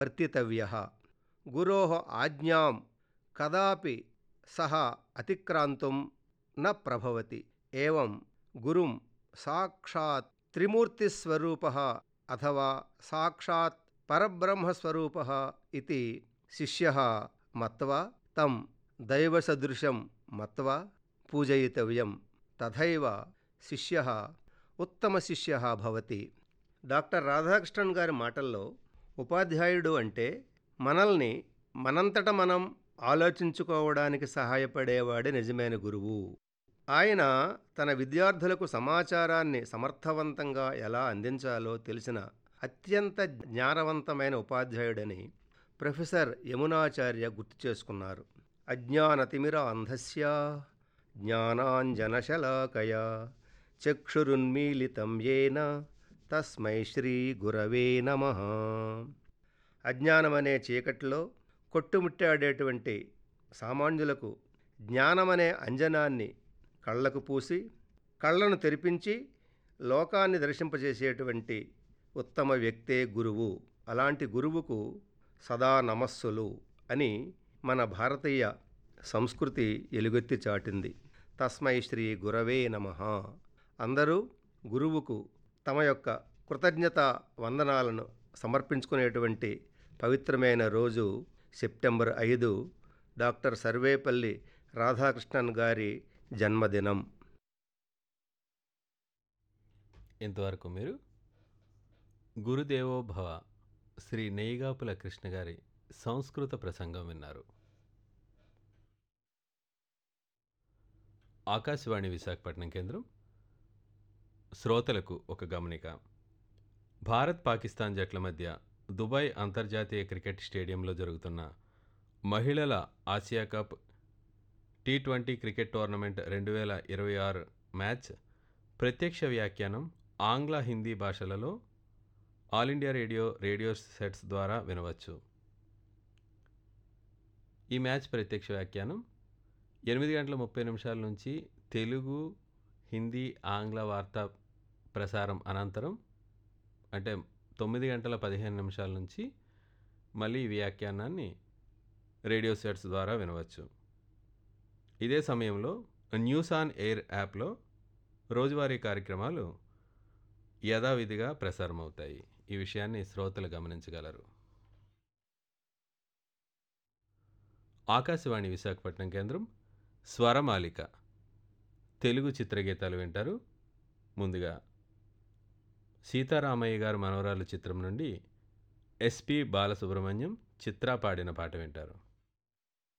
वर्तितव्यः गुरोः आज्ञां कदापि सः अतिक्रान्तुं न प्रभवति एवं गुरुं साक्षात् त्रिमूर्तिस्वरूपः अथवा साक्षात् परब्रह्मस्वरूपः इति शिष्यः मत्वा तं दैवसदृशं मत्वा పూజయితవ్యం తథైవ శిష్య ఉత్తమ శిష్య భవతి డాక్టర్ రాధాకృష్ణన్ గారి మాటల్లో ఉపాధ్యాయుడు అంటే మనల్ని మనంతట మనం ఆలోచించుకోవడానికి సహాయపడేవాడే నిజమైన గురువు ఆయన తన విద్యార్థులకు సమాచారాన్ని సమర్థవంతంగా ఎలా అందించాలో తెలిసిన అత్యంత జ్ఞానవంతమైన ఉపాధ్యాయుడని ప్రొఫెసర్ యమునాచార్య గుర్తు చేసుకున్నారు అజ్ఞానతిమిర అంధస్య జ్ఞానాంజనశలాకయా చక్షురున్మీలితం ఏన తస్మై శ్రీ గురవే నమ అజ్ఞానమనే చీకటిలో కొట్టుముట్టాడేటువంటి సామాన్యులకు జ్ఞానమనే అంజనాన్ని కళ్ళకు పూసి కళ్ళను తెరిపించి లోకాన్ని దర్శింపజేసేటువంటి ఉత్తమ వ్యక్తే గురువు అలాంటి గురువుకు సదా నమస్సులు అని మన భారతీయ సంస్కృతి ఎలుగెత్తి చాటింది తస్మై శ్రీ గురవే నమ అందరూ గురువుకు తమ యొక్క కృతజ్ఞత వందనాలను సమర్పించుకునేటువంటి పవిత్రమైన రోజు సెప్టెంబర్ ఐదు డాక్టర్ సర్వేపల్లి రాధాకృష్ణన్ గారి జన్మదినం ఇంతవరకు మీరు గురుదేవో భవ శ్రీ నెయ్యిగాపుల కృష్ణ గారి సంస్కృత ప్రసంగం విన్నారు ఆకాశవాణి విశాఖపట్నం కేంద్రం శ్రోతలకు ఒక గమనిక భారత్ పాకిస్తాన్ జట్ల మధ్య దుబాయ్ అంతర్జాతీయ క్రికెట్ స్టేడియంలో జరుగుతున్న మహిళల Asia cup T twenty cricket tournament రెండు వేల ఇరవై ఆరు మ్యాచ్ ప్రత్యక్ష వ్యాఖ్యానం ఆంగ్ల హిందీ భాషలలో All India Radio radio sets ద్వారా వినవచ్చు ఈ మ్యాచ్ ప్రత్యక్ష వ్యాఖ్యానం ఎనిమిది గంటల ముప్పై నిమిషాల నుంచి తెలుగు హిందీ ఆంగ్ల వార్తా ప్రసారం అనంతరం అంటే తొమ్మిది గంటల పదిహేను నిమిషాల నుంచి మళ్ళీ ఈ వ్యాఖ్యానాన్ని రేడియో సెట్స్ ద్వారా వినవచ్చు ఇదే సమయంలో న్యూస్ ఆన్ ఎయిర్ యాప్లో రోజువారీ కార్యక్రమాలు యథావిధిగా ప్రసారమవుతాయి ఈ విషయాన్ని శ్రోతలు గమనించగలరు ఆకాశవాణి విశాఖపట్నం కేంద్రం స్వరమాలిక తెలుగు చిత్రగీతాలు వింటారు ముందుగా సీతారామయ్య గారు మనవరాలు చిత్రం నుండి ఎస్పి బాలసుబ్రహ్మణ్యం చిత్ర పాడిన పాట వింటారు